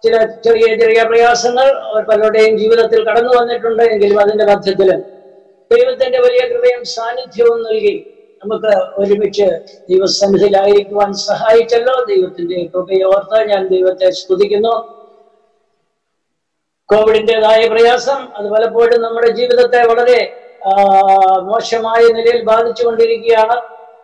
ചില ചെറിയ ചെറിയ പ്രയാസങ്ങൾ പലരുടെയും ജീവിതത്തിൽ കടന്നു വന്നിട്ടുണ്ട് എങ്കിലും അതിന്റെ മധ്യത്തിലും ദൈവത്തിന്റെ വലിയ കൃപയും സാന്നിധ്യവും നൽകി നമുക്ക് ഒരുമിച്ച് ദൈവസന്നിധിയിലായിരിക്കുവാൻ സഹായിച്ചല്ലോ ദൈവത്തിന്റെ കൃപയെ ഓർത്ത് ഞാൻ ദൈവത്തെ സ്തുതിക്കുന്നു കോവിഡിൻ്റെതായ പ്രയാസം അത് പലപ്പോഴും നമ്മുടെ ജീവിതത്തെ വളരെ ആ, മോശമായ നിലയിൽ ബാധിച്ചുകൊണ്ടിരിക്കുകയാണ്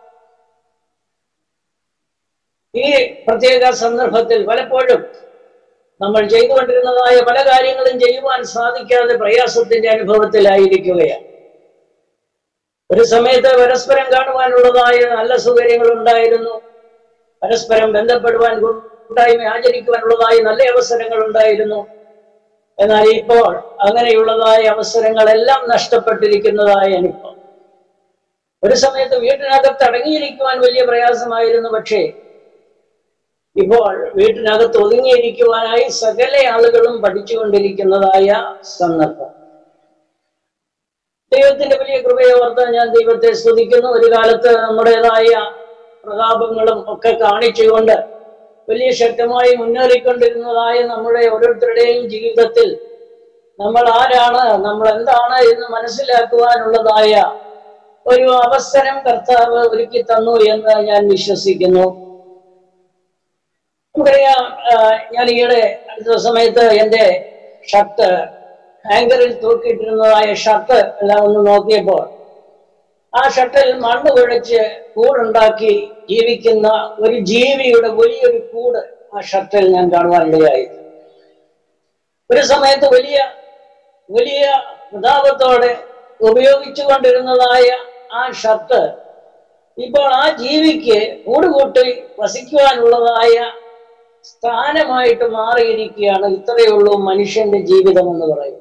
ഈ പ്രത്യേക സന്ദർഭത്തിൽ പലപ്പോഴും നമ്മൾ ചെയ്തുകൊണ്ടിരുന്നതായ പല കാര്യങ്ങളും ചെയ്യുവാൻ സാധിക്കാതെ പ്രയാസത്തിന്റെ അനുഭവത്തിലായിരിക്കുകയാണ് ഒരു സമയത്ത് പരസ്പരം കാണുവാനുള്ളതായ നല്ല സൗകര്യങ്ങൾ ഉണ്ടായിരുന്നു പരസ്പരം ബന്ധപ്പെടുവാൻ കൂട്ടായ്മ ആചരിക്കുവാനുള്ളതായ നല്ല അവസരങ്ങൾ ഉണ്ടായിരുന്നു എന്നാൽ ഇപ്പോൾ അങ്ങനെയുള്ളതായ അവസരങ്ങളെല്ലാം നഷ്ടപ്പെട്ടിരിക്കുന്നതായ അനുഭവം ഒരു സമയത്ത് വീട്ടിനകത്ത് അടങ്ങിയിരിക്കുവാൻ വലിയ പ്രയാസമായിരുന്നു പക്ഷേ ഇപ്പോൾ വീട്ടിനകത്ത് ഒതുങ്ങിയിരിക്കുവാനായി സകല ആളുകളും പഠിച്ചുകൊണ്ടിരിക്കുന്നതായ സന്ദർഭം ദൈവത്തിന്റെ വലിയ കൃപയെ ഓർത്ത് ഞാൻ ദൈവത്തെ സ്തുതിക്കുന്നു ഒരു കാലത്ത് നമ്മുടേതായ പ്രതാപങ്ങളും ഒക്കെ കാണിച്ചുകൊണ്ട് വലിയ ശക്തമായി മുന്നേറിക്കൊണ്ടിരുന്നതായ നമ്മുടെ ഓരോരുത്തരുടെയും ജീവിതത്തിൽ നമ്മൾ ആരാണ് നമ്മൾ എന്താണ് എന്ന് മനസ്സിലാക്കുവാനുള്ളതായ ഒരു അവസരം കർത്താവ് ഒരുക്കി തന്നു എന്ന് ഞാൻ വിശ്വസിക്കുന്നു നമുക്കറിയാം ആ, ഞാൻ ഈയിടെ അടുത്ത സമയത്ത് എൻ്റെ ഷർട്ട് ഹാങ്കറിൽ തൂക്കിയിട്ടിരുന്നതായ ഷർട്ട് എല്ലാം ഒന്ന് നോക്കിയപ്പോൾ ആ ഷർട്ടിൽ മണ്ണ് കുഴച്ച് കൂടുണ്ടാക്കി ജീവിക്കുന്ന ഒരു ജീവിയുടെ വലിയൊരു കൂട് ആ ഷർട്ടിൽ ഞാൻ കാണുവാനിടയായി ഒരു സമയത്ത് വലിയ വലിയ പ്രതാപത്തോടെ ഉപയോഗിച്ചു കൊണ്ടിരുന്നതായ ആ ഷർട്ട് ഇപ്പോൾ ആ ജീവിക്ക് കൂടുകൂട്ടി വസിക്കുവാനുള്ളതായ സ്ഥാനമായിട്ട് മാറിയിരിക്കുകയാണ് ഇത്രയേ ഉള്ളൂ മനുഷ്യന്റെ ജീവിതം എന്ന് പറയും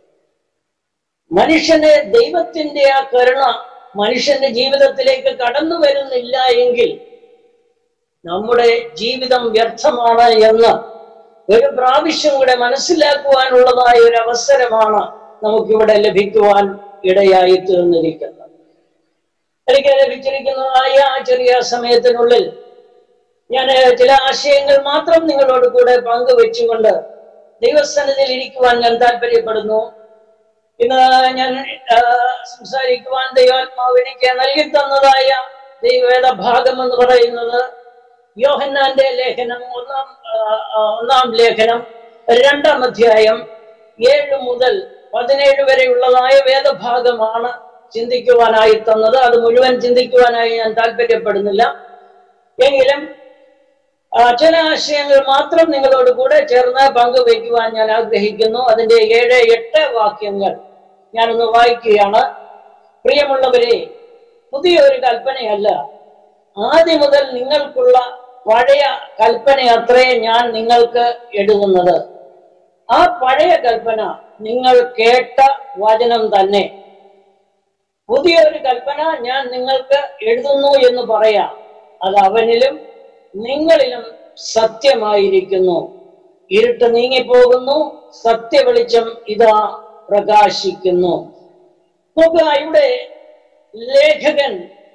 മനുഷ്യന് ദൈവത്തിന്റെ ആ കരുണ മനുഷ്യന്റെ ജീവിതത്തിലേക്ക് കടന്നു വരുന്നില്ല എങ്കിൽ നമ്മുടെ ജീവിതം വ്യർത്ഥമാണ് എന്ന് ഒരു പ്രാവശ്യം കൂടെ മനസ്സിലാക്കുവാനുള്ളതായ ഒരു അവസരമാണ് നമുക്കിവിടെ ലഭിക്കുവാൻ ഇടയായി തീർന്നിരിക്കുന്നത് എനിക്ക് ലഭിച്ചിരിക്കുന്നതായ ആ ചെറിയ സമയത്തിനുള്ളിൽ ഞാൻ ചില ആശയങ്ങൾ മാത്രം നിങ്ങളോട് കൂടെ പങ്കുവെച്ചുകൊണ്ട് ദൈവസന്നിധിയിൽ ഇരിക്കുവാൻ ഞാൻ താല്പര്യപ്പെടുന്നു ഇന്ന് ഞാൻ ആ, സംസാരിക്കുവാൻ ദൈവാത്മാവ് എനിക്ക് നൽകി തന്നതായ ദൈവവേദ ഭാഗം എന്ന് പറയുന്നത് യോഹന്നാന്റെ ലേഖനം ഒന്നാം ആ, ആ, ഒന്നാം ലേഖനം രണ്ടാം അധ്യായം ഏഴ് മുതൽ പതിനേഴ് വരെയുള്ളതായ വേദഭാഗമാണ് ചിന്തിക്കുവാനായി തന്നത് അത് മുഴുവൻ ചിന്തിക്കുവാനായി ഞാൻ താല്പര്യപ്പെടുന്നില്ല എങ്കിലും ആ, ചില ആശയങ്ങൾ മാത്രം നിങ്ങളോട് കൂടെ ചേർന്ന് പങ്കുവയ്ക്കുവാൻ ഞാൻ ആഗ്രഹിക്കുന്നു അതിന്റെ ഏഴ് എട്ട് വാക്യങ്ങൾ ഞാനൊന്ന് വായിക്കുകയാണ് പ്രിയമുള്ളവരെ പുതിയ ഒരു കൽപ്പനയല്ല ആദ്യം മുതൽ നിങ്ങൾക്കുള്ള പഴയ കൽപ്പന അത്രേ ഞാൻ നിങ്ങൾക്ക് എഴുതുന്നത് ആ പഴയ കൽപ്പന നിങ്ങൾ കേട്ട വചനം തന്നെ പുതിയ ഒരു കൽപ്പന ഞാൻ നിങ്ങൾക്ക് എഴുതുന്നു എന്ന് പറയാം അത് അവനിലും നിങ്ങളിലും സത്യമായിരിക്കുന്നു ഇരുട്ട് നീങ്ങിപ്പോകുന്നു സത്യവെളിച്ചം ഇതാ പ്രകാശിക്കുന്നു നോക്കുക ഇവിടെ ലേഖകൻ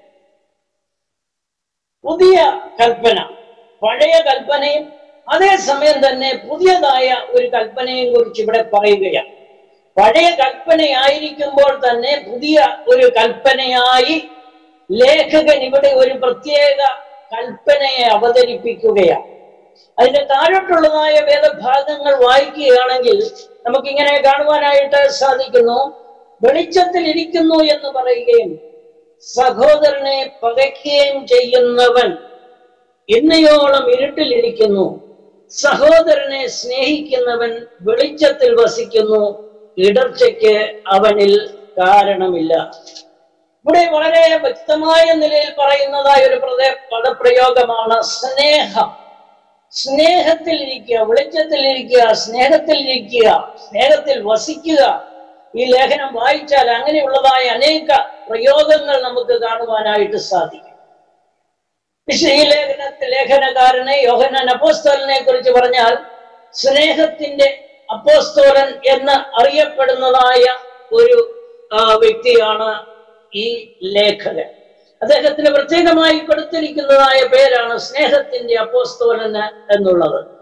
പുതിയ കൽപ്പന പഴയ കൽപ്പനയും അതേസമയം തന്നെ പുതിയതായ ഒരു കൽപ്പനയും കുറിച്ച് ഇവിടെ പറയുകയാണ് പഴയ കൽപ്പനയായിരിക്കുമ്പോൾ തന്നെ പുതിയ ഒരു കൽപ്പനയായി ലേഖകൻ ഇവിടെ ഒരു പ്രത്യേക കൽപ്പനയെ അവതരിപ്പിക്കുകയാണ് അതിന്റെ താഴോട്ടുള്ളതായ വേദഭാഗങ്ങൾ വായിക്കുകയാണെങ്കിൽ നമുക്കിങ്ങനെ കാണുവാനായിട്ട് സാധിക്കുന്നു വെളിച്ചത്തിൽ ഇരിക്കുന്നു എന്ന് പറയുകയും സഹോദരനെ പകയ്ക്കുകയും ചെയ്യുന്നവൻ ഇന്നയോളം ഇരുട്ടിലിരിക്കുന്നു സഹോദരനെ സ്നേഹിക്കുന്നവൻ വെളിച്ചത്തിൽ വസിക്കുന്നു ഇടർച്ചയ്ക്ക് അവനിൽ കാരണമില്ല ഇവിടെ വളരെ വ്യക്തമായ നിലയിൽ പറയുന്നതായ ഒരു പ്രദേ പദപ്രയോഗമാണ് സ്നേഹം സ്നേഹത്തിൽ ഇരിക്കുക വെളിച്ചത്തിൽ ഇരിക്കുക സ്നേഹത്തിൽ ഇരിക്കുക സ്നേഹത്തിൽ വസിക്കുക ഈ ലേഖനം വായിച്ചാൽ അങ്ങനെയുള്ളതായ അനേക പ്രയോഗങ്ങൾ നമുക്ക് കാണുവാനായിട്ട് സാധിക്കും പക്ഷേ ഈ ലേഖനത്തിൽ ലേഖനകാരനെ യോഹന്നാൻ അപ്പോസ്തോലനെ കുറിച്ച് പറഞ്ഞാൽ സ്നേഹത്തിന്റെ അപ്പോസ്തോലൻ എന്ന് അറിയപ്പെടുന്നതായ ഒരു ആ, വ്യക്തിയാണ് ഈ ലേഖകൻ അദ്ദേഹത്തിന് പ്രത്യേകമായി കൊടുത്തിരിക്കുന്നതായ പേരാണ് സ്നേഹത്തിന്റെ അപ്പോസ്തോലന് എന്നുള്ളത്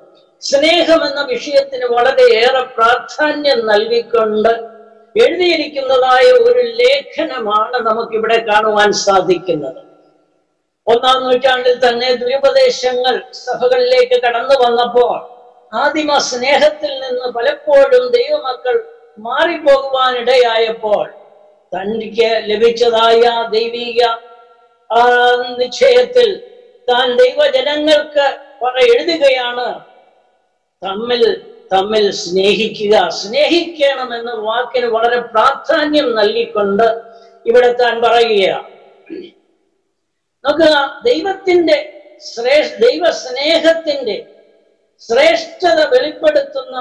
സ്നേഹം എന്ന വിഷയത്തിന് വളരെയേറെ പ്രാധാന്യം നൽകിക്കൊണ്ട് എഴുതിയിരിക്കുന്നതായ ഒരു ലേഖനമാണ് നമുക്കിവിടെ കാണുവാൻ സാധിക്കുന്നത് ഒന്നാം നൂറ്റാണ്ടിൽ തന്നെ ദുരുപദേശങ്ങൾ സഭകളിലേക്ക് കടന്നു വന്നപ്പോൾ ആദിമ സ്നേഹത്തിൽ നിന്ന് പലപ്പോഴും ദൈവമക്കൾ മാറിപ്പോകുവാനിടയായപ്പോൾ തനിക്ക് ലഭിച്ചതായ ദൈവീക ആ നിശ്ചയത്തിൽ താൻ ദൈവജനങ്ങൾക്ക് പറ എഴുതുകയാണ് തമ്മിൽ തമ്മിൽ സ്നേഹിക്കുക സ്നേഹിക്കണം എന്ന വാക്കിന് വളരെ പ്രാധാന്യം നൽകിക്കൊണ്ട് ഇവിടെ താൻ പറയുകയാണ് നോക്കുക ദൈവത്തിന്റെ ശ്രേഷ്ഠ ദൈവ സ്നേഹത്തിന്റെ ശ്രേഷ്ഠത വെളിപ്പെടുത്തുന്ന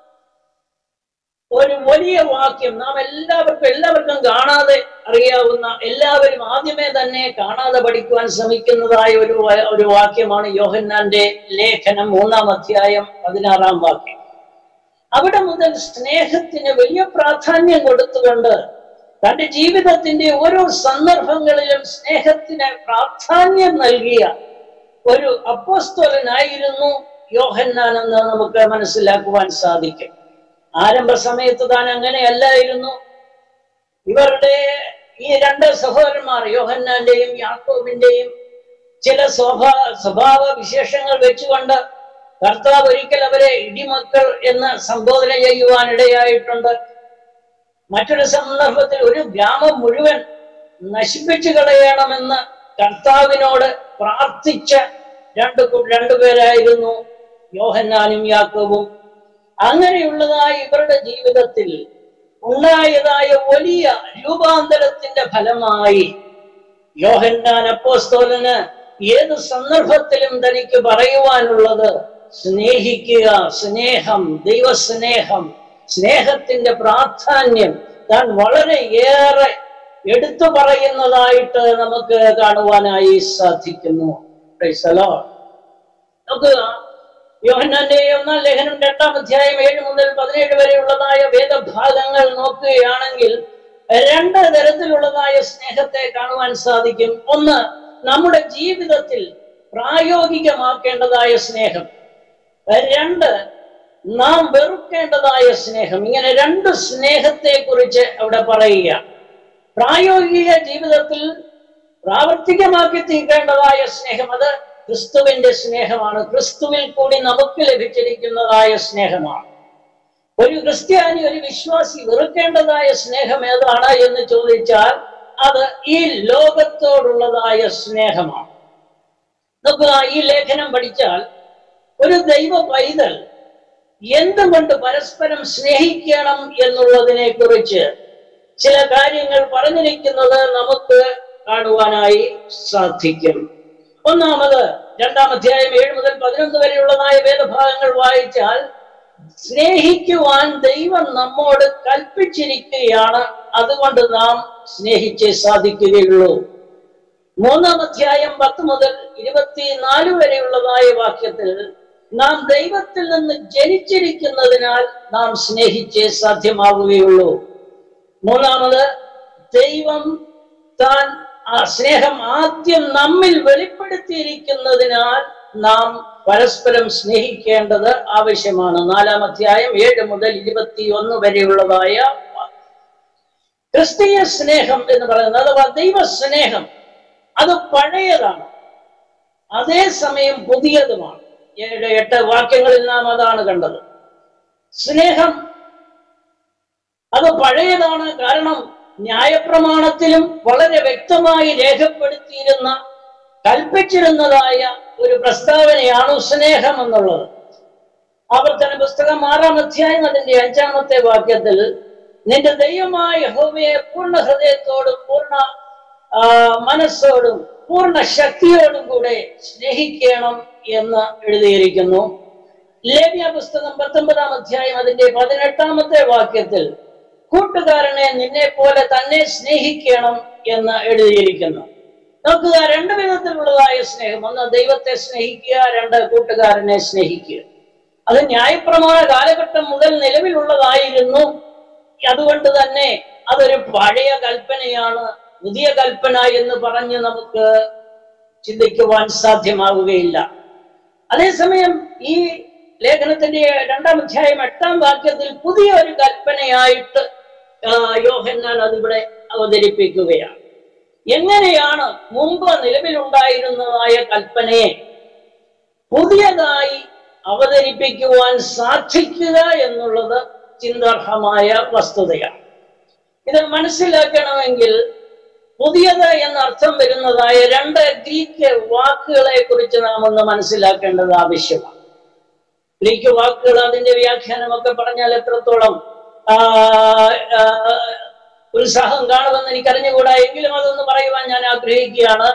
ഒരു വലിയ വാക്യം നാം എല്ലാവർക്കും എല്ലാവർക്കും കാണാതെ അറിയാവുന്ന എല്ലാവരും ആദ്യമേ തന്നെ കാണാതെ പഠിക്കുവാൻ ശ്രമിക്കുന്നതായ ഒരു വ- ഒരു വാക്യമാണ് യോഹന്നാന്റെ ലേഖനം മൂന്നാം അധ്യായം പതിനാറാം വാക്യം അവിടെ മുതൽ സ്നേഹത്തിന് വലിയ പ്രാധാന്യം കൊടുത്തുകൊണ്ട് തന്റെ ജീവിതത്തിന്റെ ഓരോ സന്ദർഭങ്ങളിലും സ്നേഹത്തിന് പ്രാധാന്യം നൽകിയ ഒരു അപ്പോസ്തോലനായിരുന്നു യോഹന്നാൻ എന്ന് നമുക്ക് മനസ്സിലാക്കുവാൻ സാധിക്കും ആരംഭ സമയത്ത് താൻ അങ്ങനെയല്ലായിരുന്നു ഇവരുടെ ഈ രണ്ട് സഹോദരന്മാർ യോഹന്നാന്റെയും യാക്കോബിന്റെയും ചില സ്വഭാ സ്വഭാവ വിശേഷങ്ങൾ വെച്ചുകൊണ്ട് കർത്താവ് ഒരിക്കൽ അവരെ ഇടിമക്കൾ എന്ന് സംബോധന ചെയ്യുവാൻ ഇടയായിട്ടുണ്ട് മറ്റൊരു സന്ദർഭത്തിൽ ഒരു ഗ്രാമം മുഴുവൻ നശിപ്പിച്ചു കളയണമെന്ന് കർത്താവിനോട് പ്രാർത്ഥിച്ച രണ്ട് കു- രണ്ടുപേരായിരുന്നു യോഹന്നാനും യാക്കോബും അങ്ങനെയുള്ളതായ ഇവരുടെ ജീവിതത്തിൽ ഉണ്ടായതായ വലിയ രൂപാന്തരത്തിന്റെ ഫലമായി യോഹന്നാൻ അപ്പോസ്തോലന് ഏത് സന്ദർഭത്തിലും തനിക്ക് പറയുവാനുള്ളത് സ്നേഹിക്കുക സ്നേഹം ദൈവസ്നേഹം സ്നേഹത്തിന്റെ പ്രാധാന്യം താൻ വളരെയേറെ എടുത്തു പറയുന്നതായിട്ട് നമുക്ക് കാണുവാനായി സാധിക്കുന്നു Praise the Lord. നോക്കുക യോഹന്നാന്റെ ഒന്നാം ലേഖനം രണ്ടാം അധ്യായം ഏഴ് മുതൽ പതിനേഴ് വരെയുള്ളതായ വേദഭാഗങ്ങൾ നോക്കുകയാണെങ്കിൽ രണ്ട് തരത്തിലുള്ളതായ സ്നേഹത്തെ കാണുവാൻ സാധിക്കും ഒന്ന് നമ്മുടെ ജീവിതത്തിൽ പ്രായോഗികമാക്കേണ്ടതായ സ്നേഹം രണ്ട് നാം വെറുക്കേണ്ടതായ സ്നേഹം ഇങ്ങനെ രണ്ട് സ്നേഹത്തെ കുറിച്ച് അവിടെ പറയുക പ്രായോഗിക ജീവിതത്തിൽ പ്രാവർത്തികമാക്കി തീർക്കേണ്ടതായ സ്നേഹം അത് ക്രിസ്തുവിന്റെ സ്നേഹമാണ് ക്രിസ്തുവിൽ കൂടി നമുക്ക് ലഭിച്ചിരിക്കുന്നതായ സ്നേഹമാണ് ഒരു ക്രിസ്ത്യാനി ഒരു വിശ്വാസി വെറുക്കേണ്ടതായ സ്നേഹം ഏതാണ് എന്ന് ചോദിച്ചാൽ അത് ഈ ലോകത്തോടുള്ളതായ സ്നേഹമാണ് നോക്കുക ഈ ലേഖനം പഠിച്ചാൽ ഒരു ദൈവ പൈതൽ എന്തുകൊണ്ട് പരസ്പരം സ്നേഹിക്കണം എന്നുള്ളതിനെ കുറിച്ച് ചില കാര്യങ്ങൾ പറഞ്ഞിരിക്കുന്നത് നമുക്ക് കാണുവാനായി സാധിക്കും ഒന്നാമത് രണ്ടാം അധ്യായം ഏഴ് മുതൽ പതിനൊന്ന് വരെയുള്ളതായ വേദഭാഗങ്ങൾ വായിച്ചാൽ സ്നേഹിക്കുവാൻ ദൈവം നമ്മോട് കൽപ്പിച്ചിരിക്കുകയാണ് അതുകൊണ്ട് നാം സ്നേഹിച്ചേ സാധിക്കുകയുള്ളൂ മൂന്നാം അധ്യായം പത്ത് മുതൽ ഇരുപത്തിനാല് വരെയുള്ളതായ വാക്യത്തിൽ നാം ദൈവത്തിൽ നിന്ന് ജനിച്ചിരിക്കുന്നതിനാൽ നാം സ്നേഹിച്ചേ സാധ്യമാവുകയുള്ളൂ മൂന്നാമത് ദൈവം താൻ ആ സ്നേഹം ആദ്യം നമ്മിൽ വെളിപ്പെടുത്തിയിരിക്കുന്നതിനാൽ നാം പരസ്പരം സ്നേഹിക്കേണ്ടത് ആവശ്യമാണ് നാലാം അധ്യായം ഏഴ് മുതൽ ഇരുപത്തി ഒന്ന് വരെയുള്ളതായ ക്രിസ്തീയ സ്നേഹം എന്ന് പറയുന്നത് അഥവാ ദൈവ സ്നേഹം അത് പഴയതാണ് അതേസമയം പുതിയതുമാണ് ഏഴ് എട്ട് വാക്യങ്ങളിൽ നാം അതാണ് കണ്ടത് സ്നേഹം അത് പഴയതാണ് കാരണം ന്യായപ്രമാണത്തിലും വളരെ വ്യക്തമായി രേഖപ്പെടുത്തിയിരുന്ന കൽപ്പിച്ചിരുന്നതായ ഒരു പ്രസ്താവനയാണ് സ്നേഹം എന്നുള്ളത് ആവർത്തന പുസ്തകം ആറാം അധ്യായം അതിന്റെ അഞ്ചാമത്തെ വാക്യത്തിൽ നിന്റെ ദൈവമായ യഹോവയെ പൂർണ്ണ ഹൃദയത്തോടും പൂർണ്ണ ആ, മനസ്സോടും പൂർണ്ണ ശക്തിയോടും കൂടെ സ്നേഹിക്കണം എന്ന് എഴുതിയിരിക്കുന്നു ലേവ്യ പുസ്തകം പത്തൊമ്പതാം അധ്യായം അതിന്റെ പതിനെട്ടാമത്തെ വാക്യത്തിൽ കൂട്ടുകാരനെ നിന്നെ പോലെ തന്നെ സ്നേഹിക്കണം എന്ന് എഴുതിയിരിക്കുന്നു നോക്കുക രണ്ട് വിധത്തിലുള്ളതായ സ്നേഹം ഒന്ന് ദൈവത്തെ സ്നേഹിക്കുക രണ്ട് കൂട്ടുകാരനെ സ്നേഹിക്കുക അത് ന്യായപ്രമാണ കാലഘട്ടം മുതൽ നിലവിലുള്ളതായിരുന്നു അതുകൊണ്ട് തന്നെ അതൊരു പഴയ കൽപ്പനയാണ് പുതിയ കൽപ്പന എന്ന് പറഞ്ഞ് നമുക്ക് ചിന്തിക്കുവാൻ സാധ്യമാവുകയില്ല അതേസമയം ഈ ലേഖനത്തിന്റെ രണ്ടാം അധ്യായം എട്ടാം വാക്യത്തിൽ പുതിയ ഒരു കൽപ്പനയായിട്ട് ആ, യോഹന്നാൻ അതിവിടെ അവതരിപ്പിക്കുകയാണ് എങ്ങനെയാണ് മുമ്പ് നിലവിലുണ്ടായിരുന്നതായ കൽപ്പനയെ പുതിയതായി അവതരിപ്പിക്കുവാൻ സാധിക്കുക എന്നുള്ളത് ചിന്താർഹമായ വസ്തുതയാണ് ഇത് മനസ്സിലാക്കണമെങ്കിൽ പുതിയത് എന്നർത്ഥം വരുന്നതായ രണ്ട് ഗ്രീക്ക് വാക്കുകളെ കുറിച്ച് നാം ഒന്ന് മനസ്സിലാക്കേണ്ടത് ആവശ്യമാണ് ഗ്രീക്ക് വാക്കുകൾ അതിന്റെ വ്യാഖ്യാനമൊക്കെ പറഞ്ഞാൽ എത്രത്തോളം ആ, ആ, ഉത്സാഹം കാണുമെന്ന് എനിക്കറിഞ്ഞുകൂടാ എങ്കിലും അതൊന്ന് പറയുവാൻ ഞാൻ ആഗ്രഹിക്കുകയാണ്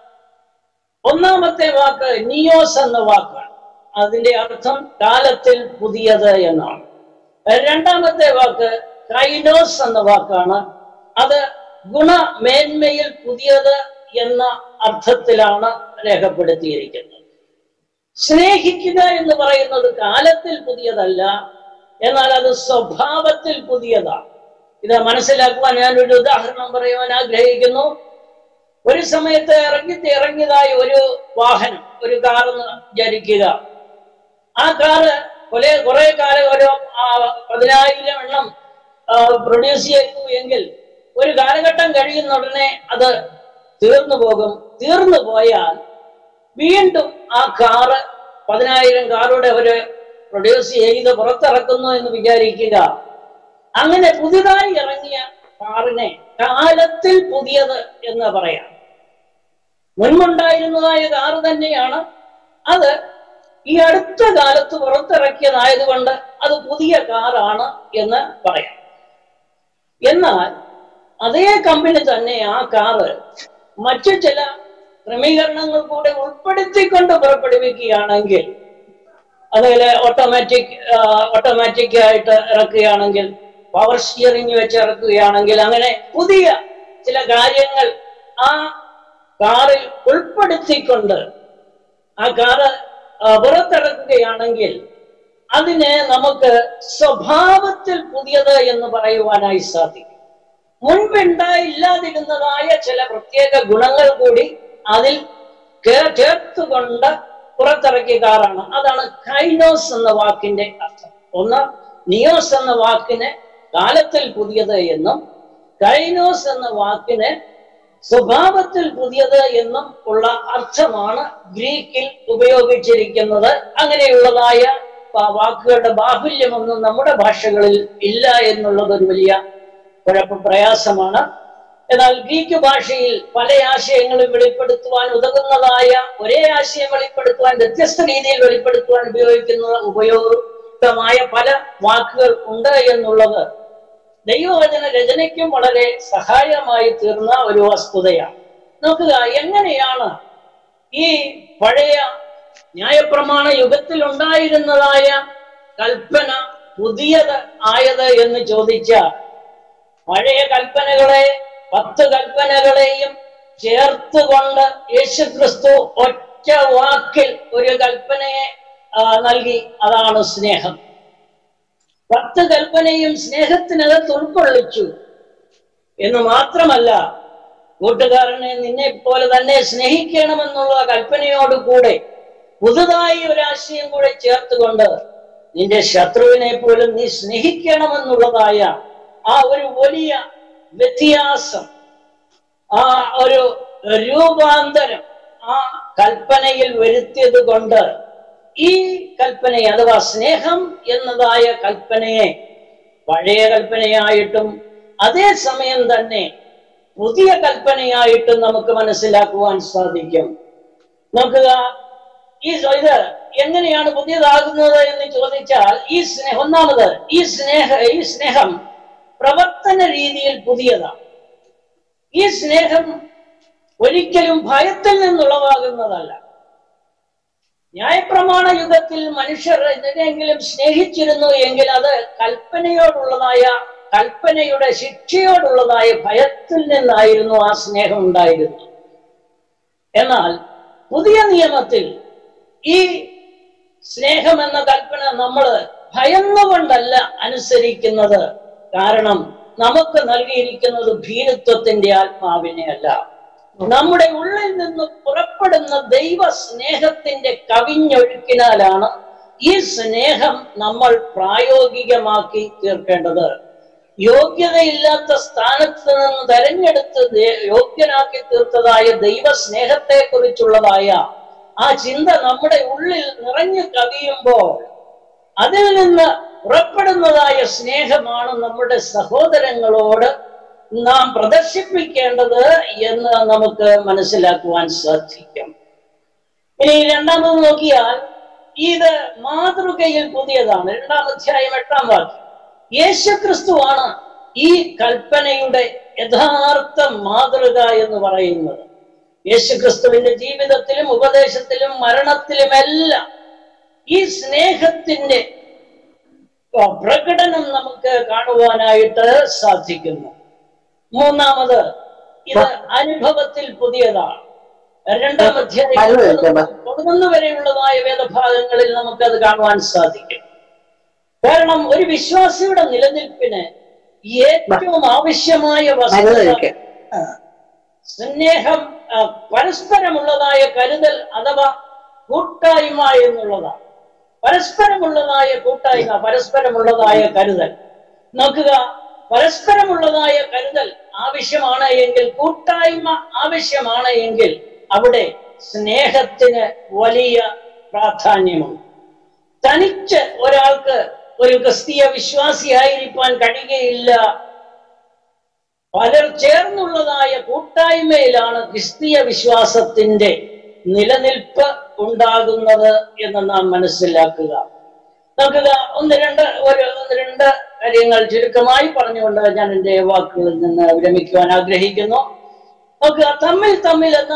ഒന്നാമത്തെ വാക്ക് നിയോസ് എന്ന വാക്കാണ് അതിന്റെ അർത്ഥം കാലത്തിൽ പുതിയത് എന്നാണ് രണ്ടാമത്തെ വാക്ക് കൈനോസ് എന്ന വാക്കാണ് അത് ഗുണമേന്മയിൽ പുതിയത് എന്ന അർത്ഥത്തിലാണ് രേഖപ്പെടുത്തിയിരിക്കുന്നത് സ്നേഹിക്കുക എന്ന് പറയുന്നത് കാലത്തിൽ പുതിയതല്ല എന്നാൽ അത് സ്വഭാവത്തിൽ പുതിയതാണ് ഇത് മനസ്സിലാക്കുവാൻ ഞാൻ ഒരു ഉദാഹരണം പറയുവാൻ ആഗ്രഹിക്കുന്നു ഒരു സമയത്ത് ഇറങ്ങി ഇറങ്ങിയതായി ഒരു വാഹനം ഒരു കാർ എന്ന് വിചാരിക്കുക ആ കാറ് കുറെ കുറെ കാലം ഒരു ആ, പതിനായിരം എണ്ണം പ്രൊഡ്യൂസ് ചെയ്തു എങ്കിൽ ഒരു കാലഘട്ടം കഴിയുന്ന ഉടനെ അത് തീർന്നു പോകും തീർന്നു പോയാൽ വീണ്ടും ആ കാറ് പതിനായിരം കാറുടെ ഒരു പ്രൊഡ്യൂസ് ചെയ്ത് പുറത്തിറക്കുന്നു എന്ന് വിചാരിക്കുക അങ്ങനെ പുതിയതായി ഇറങ്ങിയ കാറിനെ കാലത്തിൽ പുതിയത് എന്ന് പറയാം മുൻപുണ്ടായിരുന്നതായ കാറ് തന്നെയാണ് അത് ഈ അടുത്ത കാലത്ത് പുറത്തിറക്കിയതായതുകൊണ്ട് അത് പുതിയ കാറാണ് എന്ന് പറയാം എന്നാൽ അതേ കമ്പനി തന്നെ ആ കാറ് മറ്റു ചില ക്രമീകരണങ്ങൾ കൂടെ ഉൾപ്പെടുത്തിക്കൊണ്ട് പുറപ്പെടുവിക്കുകയാണെങ്കിൽ അതുപോലെ ഓട്ടോമാറ്റിക് ഓട്ടോമാറ്റിക് ആയിട്ട് ഇറക്കുകയാണെങ്കിൽ പവർ സ്റ്റിയറിംഗ് വെച്ച് ഇറക്കുകയാണെങ്കിൽ അങ്ങനെ പുതിയ ചില കാര്യങ്ങൾ ആ കാറിൽ ഉൾപ്പെടുത്തിക്കൊണ്ട് ആ കാറ് ആ, പുറത്തിറക്കുകയാണെങ്കിൽ അതിനെ നമുക്ക് സ്വഭാവത്തിൽ പുതിയത് എന്ന് പറയുവാനായി സാധിക്കും മുൻപുണ്ടായില്ലാതിരുന്നതായ ചില പ്രത്യേക ഗുണങ്ങൾ കൂടി അതിൽ കേ- ചേർത്തുകൊണ്ട് പുറത്തിറക്കിയ കാറാണ് അതാണ് കൈനോസ് എന്ന വാക്കിന്റെ അർത്ഥം ഒന്ന് നിയോസ് എന്ന വാക്കിന് കാലത്തിൽ പുതിയത് എന്നും കൈനോസ് എന്ന വാക്കിന് സ്വഭാവത്തിൽ പുതിയത് എന്നും ഉള്ള അർത്ഥമാണ് ഗ്രീക്കിൽ ഉപയോഗിച്ചിരിക്കുന്നത് അങ്ങനെയുള്ളതായ പ- വാക്കുകളുടെ ബാഹുല്യമൊന്നും നമ്മുടെ ഭാഷകളിൽ ഇല്ല എന്നുള്ളത് ഒരു വലിയ കുഴപ്പ പ്രയാസമാണ് എന്നാൽ ഗ്രീക്ക് ഭാഷയിൽ പല ആശയങ്ങളും വെളിപ്പെടുത്തുവാൻ ഉതകുന്നതായ ഒരേ ആശയം വെളിപ്പെടുത്തുവാൻ വ്യത്യസ്ത രീതിയിൽ വെളിപ്പെടുത്തുവാൻ ഉപയോഗിക്കുന്ന ഉപയോഗമായ പല വാക്കുകൾ ഉണ്ട് എന്നുള്ളത് ദൈവവചന രചനയ്ക്കും വളരെ സഹായമായി തീർന്ന ഒരു വസ്തുതയാണ് നോക്കുക എങ്ങനെയാണ് ഈ പഴയ ന്യായപ്രമാണ യുഗത്തിൽ ഉണ്ടായിരുന്നതായ കൽപ്പന പുതിയത് ആയത് എന്ന് ചോദിച്ചാൽ പഴയ കൽപ്പനകളെ പത്ത് കൽപ്പനകളെയും ചേർത്തുകൊണ്ട് യേശുക്രിസ്തു ഒറ്റ വാക്കിൽ ഒരു കൽപ്പനയെ ആ, നൽകി അതാണ് സ്നേഹം പത്ത് കൽപ്പനയും സ്നേഹത്തിനകത്ത് ഉൾക്കൊള്ളിച്ചു എന്ന് മാത്രമല്ല കൂട്ടുകാരനെ നിന്നെ പോലെ തന്നെ സ്നേഹിക്കണമെന്നുള്ള കൽപ്പനയോട് കൂടെ പുതുതായി ഒരാശയം കൂടെ ചേർത്തുകൊണ്ട് നിന്റെ ശത്രുവിനെ പോലും നീ സ്നേഹിക്കണമെന്നുള്ളതായ ആ ഒരു വലിയ വ്യത്യാസം ആ ഒരു രൂപാന്തരം ആ കൽപ്പനയിൽ വരുത്തിയത് കൊണ്ട് ഈ കൽപ്പനയെ അഥവാ സ്നേഹം എന്നതായ കൽപ്പനയെ പഴയ കൽപ്പനയായിട്ടും അതേ സമയം തന്നെ പുതിയ കൽപ്പനയായിട്ടും നമുക്ക് മനസ്സിലാക്കുവാൻ സാധിക്കും നോക്കുക ഈ സ- ഇത് എങ്ങനെയാണ് പുതിയതാകുന്നത് എന്ന് ചോദിച്ചാൽ ഈ സ്നേഹം ഒന്നാമത് ഈ സ്നേഹ ഈ സ്നേഹം പ്രവർത്തന രീതിയിൽ പുതിയതാണ് ഈ സ്നേഹം ഒരിക്കലും ഭയത്തിൽ നിന്നുളവാകുന്നതല്ല ന്യായപ്രമാണ യുഗത്തിൽ മനുഷ്യർ എന്തിനെങ്കിലും സ്നേഹിച്ചിരുന്നു എങ്കിൽ അത് കൽപ്പനയോടുള്ളതായ കൽപ്പനയുടെ ശിക്ഷയോടുള്ളതായ ഭയത്തിൽ നിന്നായിരുന്നു ആ സ്നേഹം ഉണ്ടായിരുന്നത് എന്നാൽ പുതിയ നിയമത്തിൽ ഈ സ്നേഹം എന്ന കൽപ്പന നമ്മൾ ഭയന്നുകൊണ്ടല്ല അനുസരിക്കുന്നത് കാരണം നമുക്ക് നൽകിയിരിക്കുന്നത് ഭീരുത്വത്തിന്റെ ആത്മാവിനെ അല്ല നമ്മുടെ ഉള്ളിൽ നിന്ന് പുറപ്പെടുന്ന ദൈവ സ്നേഹത്തിന്റെ കവിഞ്ഞൊഴുക്കിനാലാണ് ഈ സ്നേഹം നമ്മൾ പ്രായോഗികമാക്കി തീർക്കേണ്ടത് യോഗ്യതയില്ലാത്ത സ്ഥാനത്ത് നിന്ന് തെരഞ്ഞെടുത്ത് ദേ- യോഗ്യനാക്കി തീർത്തതായ ദൈവ സ്നേഹത്തെ കുറിച്ചുള്ളതായ ആ ചിന്ത നമ്മുടെ ഉള്ളിൽ നിറഞ്ഞു കവിയുമ്പോൾ അതിൽ നിന്ന് പുറപ്പെടുന്നതായ സ്നേഹമാണ് നമ്മുടെ സഹോദരങ്ങളോട് നാം പ്രദർശിപ്പിക്കേണ്ടത് എന്ന് നമുക്ക് മനസ്സിലാക്കുവാൻ സാധിക്കും ഇനി രണ്ടാമത് നോക്കിയാൽ ഇത് മാതൃകയിൽ പുതിയതാണ് രണ്ടാം അധ്യായം എട്ടാം വാക്യം യേശുക്രിസ്തുവാണ് ഈ കൽപ്പനയുടെ യഥാർത്ഥ മാതൃക എന്ന് പറയുന്നത് യേശുക്രിസ്തുവിന്റെ ജീവിതത്തിലും ഉപദേശത്തിലും മരണത്തിലുമെല്ലാം ഈ സ്നേഹത്തിന്റെ ആ, പ്രകടനം നമുക്ക് കാണുവാനായിട്ട് സാധിക്കുന്നു മൂന്നാമത് ഇത് അനുഭവത്തിൽ പുതിയതാണ് രണ്ടാം അധ്യായം മരുന്ന് കഴിക്കാം. പതിനൊന്ന് വരെയുള്ളതായ വേദഭാഗങ്ങളിൽ നമുക്കത് കാണുവാൻ സാധിക്കും കാരണം ഒരു വിശ്വാസിയുടെ നിലനിൽപ്പിന് ഏറ്റവും ആവശ്യമായ മരുന്ന് വസ്തുത കഴിക്കാം സ്നേഹം ആ, പരസ്പരമുള്ളതായ കരുതൽ അഥവാ കൂട്ടായ്മ എന്നുള്ളതാണ് പരസ്പരമുള്ളതായ കൂട്ടായ്മ പരസ്പരമുള്ളതായ കരുതൽ നോക്കുക പരസ്പരമുള്ളതായ കരുതൽ ആവശ്യമാണ് എങ്കിൽ കൂട്ടായ്മ ആവശ്യമാണ് എങ്കിൽ അവിടെ സ്നേഹത്തിന് വലിയ പ്രാധാന്യമുണ്ട് തനിച്ച് ഒരാൾക്ക് ഒരു ക്രിസ്തീയ വിശ്വാസിയായിരിക്കാൻ കഴിയുകയില്ല പലർ ചേർന്നുള്ളതായ കൂട്ടായ്മയിലാണ് ക്രിസ്തീയ വിശ്വാസത്തിന്റെ നിലനിൽപ്പ് ഉണ്ടാകുന്നത് എന്ന് നാം മനസ്സിലാക്കുക നോക്കുക ഒന്ന് രണ്ട് ഒരു ഒന്ന് രണ്ട് കാര്യങ്ങൾ ചുരുക്കമായി പറഞ്ഞുകൊണ്ട് ഞാൻ എൻ്റെ വാക്കുകളിൽ നിന്ന് വിരമിക്കുവാൻ ആഗ്രഹിക്കുന്നു നോക്കുക തമ്മിൽ തമ്മിൽ എന്ന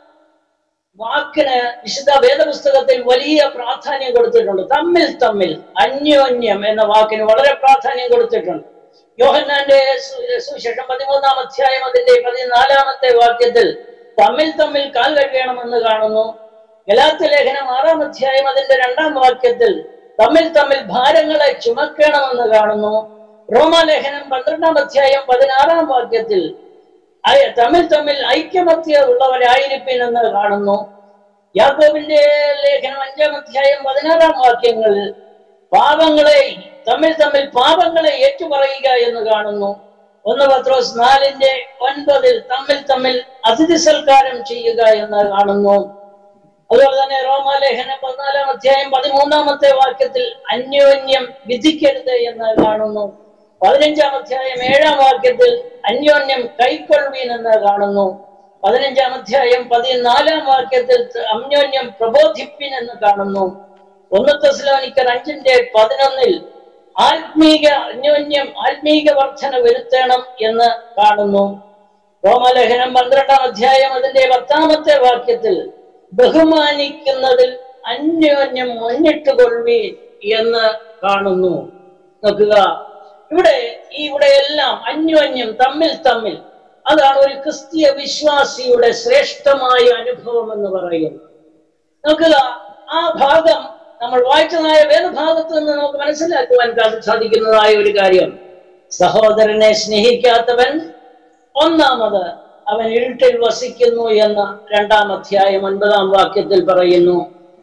വാക്കിന് വിശുദ്ധ വേദപുസ്തകത്തിൽ വലിയ പ്രാധാന്യം കൊടുത്തിട്ടുണ്ട് തമ്മിൽ തമ്മിൽ അന്യോന്യം എന്ന വാക്കിന് വളരെ പ്രാധാന്യം കൊടുത്തിട്ടുണ്ട് യോഹന്നാന്റെ സു- സുവിശേഷം പതിമൂന്നാം അധ്യായം അതിന്റെ പതിനാലാമത്തെ വാക്യത്തിൽ തമ്മിൽ തമ്മിൽ കാൽ കഴിയണമെന്ന് കാണുന്നു ഗലാത്ത് ലേഖനം ആറാം അധ്യായം അതിന്റെ രണ്ടാം വാക്യത്തിൽ തമ്മിൽ തമ്മിൽ ഭാരങ്ങളെ ചുമക്കണമെന്ന് കാണുന്നു റോമാലേഖനം പന്ത്രണ്ടാം അധ്യായം പതിനാറാം വാക്യത്തിൽ അയ- തമ്മിൽ തമ്മിൽ ഐക്യമത്യ ഉള്ളവരായിരിപ്പിൻ എന്ന് കാണുന്നു യാക്കോബിന്റെ ലേഖനം അഞ്ചാം അധ്യായം പതിനാറാം വാക്യങ്ങളിൽ പാപങ്ങളെ തമ്മിൽ തമ്മിൽ പാപങ്ങളെ ഏറ്റുപറയുക എന്ന് കാണുന്നു ഒന്ന് പത്രോസ് നാലിന്റെ ഒൻപതിൽ തമ്മിൽ തമ്മിൽ അതിഥി സൽക്കാരം ചെയ്യുക എന്ന് കാണുന്നു അതുപോലെ തന്നെ റോമാലേഖനം പതിനാലാം അധ്യായം പതിമൂന്നാമത്തെ വാക്യത്തിൽ അന്യോന്യം വിധിക്കരുത് എന്ന് കാണുന്നു പതിനഞ്ചാം അധ്യായം ഏഴാം വാക്യത്തിൽ അന്യോന്യം കൈക്കൊള്ളുവീൻ എന്ന് കാണുന്നു പതിനഞ്ചാം അധ്യായം പതിനാലാം വാക്യത്തിൽ അന്യോന്യം പ്രബോധിപ്പിൻ എന്ന് കാണുന്നു ഒന്ന് തെസ്ലോനിക്കർ അഞ്ചിന്റെ പതിനൊന്നിൽ ആത്മീക അന്യോന്യം ആത്മീക വർധന വരുത്തണം എന്ന് കാണുന്നു റോമലേഖനം പന്ത്രണ്ടാം അധ്യായം അതിന്റെ പത്താമത്തെ വാക്യത്തിൽ ബഹുമാനിക്കുന്നതിൽ അന്യോന്യം മുന്നിട്ട് കൊള്ളുവീൻ എന്ന് കാണുന്നു നോക്കുക ഇവിടെ ഈ ഇവിടെ എല്ലാം അന്യോന്യം തമ്മിൽ തമ്മിൽ അതാണ് ഒരു ക്രിസ്തീയ വിശ്വാസിയുടെ ശ്രേഷ്ഠമായ അനുഭവം എന്ന് പറയുന്നത് നോക്കുക ആ ഭാഗം നമ്മൾ വായിച്ചതായ വേദഭാഗത്ത് നിന്ന് നമുക്ക് മനസ്സിലാക്കുവാൻ കാ- സാധിക്കുന്നതായ ഒരു കാര്യം സഹോദരനെ സ്നേഹിക്കാത്തവൻ ഒന്നാമത് അവൻ ഇരുട്ടിൽ വസിക്കുന്നു എന്ന് രണ്ടാം അധ്യായം ഒൻപതാം വാക്യത്തിൽ പറയുന്നു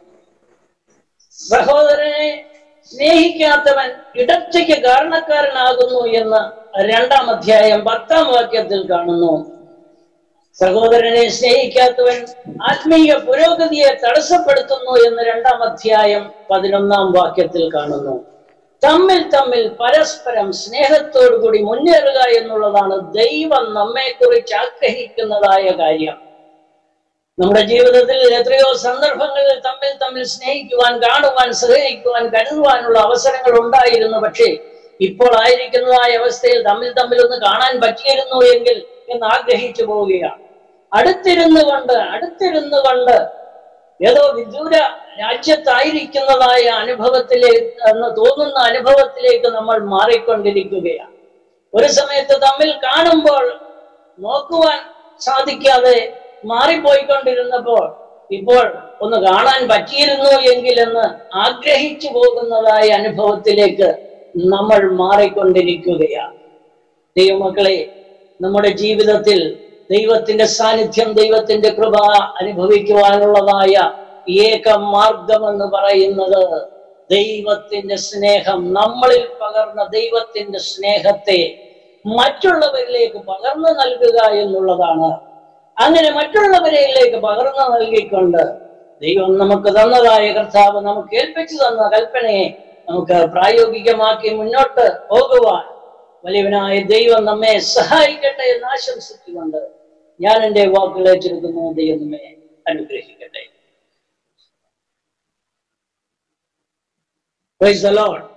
സഹോദരനെ സ്നേഹിക്കാത്തവൻ ഇടർച്ചയ്ക്ക് കാരണക്കാരനാകുന്നു എന്ന് രണ്ടാം അധ്യായം പത്താം വാക്യത്തിൽ കാണുന്നു സഹോദരനെ സ്നേഹിക്കാത്തവൻ ആത്മീയ പുരോഗതിയെ തടസ്സപ്പെടുത്തുന്നു എന്ന് രണ്ടാം അധ്യായം പതിനൊന്നാം വാക്യത്തിൽ കാണുന്നു തമ്മിൽ തമ്മിൽ പരസ്പരം സ്നേഹത്തോടു കൂടി മുന്നേറുക എന്നുള്ളതാണ് ദൈവം നമ്മെ കുറിച്ച് ആഗ്രഹിക്കുന്നതായ കാര്യം നമ്മുടെ ജീവിതത്തിൽ എത്രയോ സന്ദർഭങ്ങളിൽ തമ്മിൽ തമ്മിൽ സ്നേഹിക്കുവാൻ കാണുവാൻ സഹകരിക്കുവാൻ കരുതുവാനുള്ള അവസരങ്ങൾ ഉണ്ടായിരുന്നു പക്ഷേ ഇപ്പോൾ ആയിരിക്കുന്നതായ അവസ്ഥയിൽ തമ്മിൽ തമ്മിൽ ഒന്ന് കാണാൻ പറ്റിയിരുന്നു എങ്കിൽ എന്ന് ആഗ്രഹിച്ചു പോവുകയാണ് അടുത്തിരുന്നു കൊണ്ട് അടുത്തിരുന്നു കൊണ്ട് ഏതോ വിദൂര രാജ്യത്തായിരിക്കുന്നതായ അനുഭവത്തിലേക്ക് എന്ന് തോന്നുന്ന അനുഭവത്തിലേക്ക് നമ്മൾ മാറിക്കൊണ്ടിരിക്കുകയാണ് ഒരു സമയത്ത് തമ്മിൽ കാണുമ്പോൾ നോക്കുവാൻ സാധിക്കാതെ മാറിപ്പോയിക്കൊണ്ടിരുന്നപ്പോൾ ഇപ്പോൾ ഒന്ന് കാണാൻ പറ്റിയിരുന്നു എങ്കിലെന്ന് ആഗ്രഹിച്ചു പോകുന്നതായ അനുഭവത്തിലേക്ക് നമ്മൾ മാറിക്കൊണ്ടിരിക്കുകയാണ് ദൈവമക്കളെ നമ്മുടെ ജീവിതത്തിൽ ദൈവത്തിന്റെ സാന്നിധ്യം ദൈവത്തിന്റെ കൃപ അനുഭവിക്കുവാനുള്ളതായ ഏക മാർഗം എന്ന് പറയുന്നത് ദൈവത്തിന്റെ സ്നേഹം നമ്മളിൽ പകർന്ന ദൈവത്തിന്റെ സ്നേഹത്തെ മറ്റുള്ളവരിലേക്ക് പകർന്നു നൽകുക എന്നുള്ളതാണ് അങ്ങനെ മറ്റുള്ളവരിലേക്ക് പകർന്നു നൽകിക്കൊണ്ട് ദൈവം നമുക്ക് തന്നതായ കർത്താവ് നമുക്ക് ഏൽപ്പിച്ചു തന്ന കൽപ്പനയെ നമുക്ക് പ്രായോഗികമാക്കി മുന്നോട്ട് പോകുവാൻ വലിയവനായ ദൈവം നമ്മെ സഹായിക്കട്ടെ എന്ന് ആശംസിച്ചുകൊണ്ട് ഞാൻ എൻ്റെ വാക്കുകളെ ചുരുക്കുന്നു ദൈവം നമ്മെ അനുഗ്രഹിക്കട്ടെ Praise the Lord.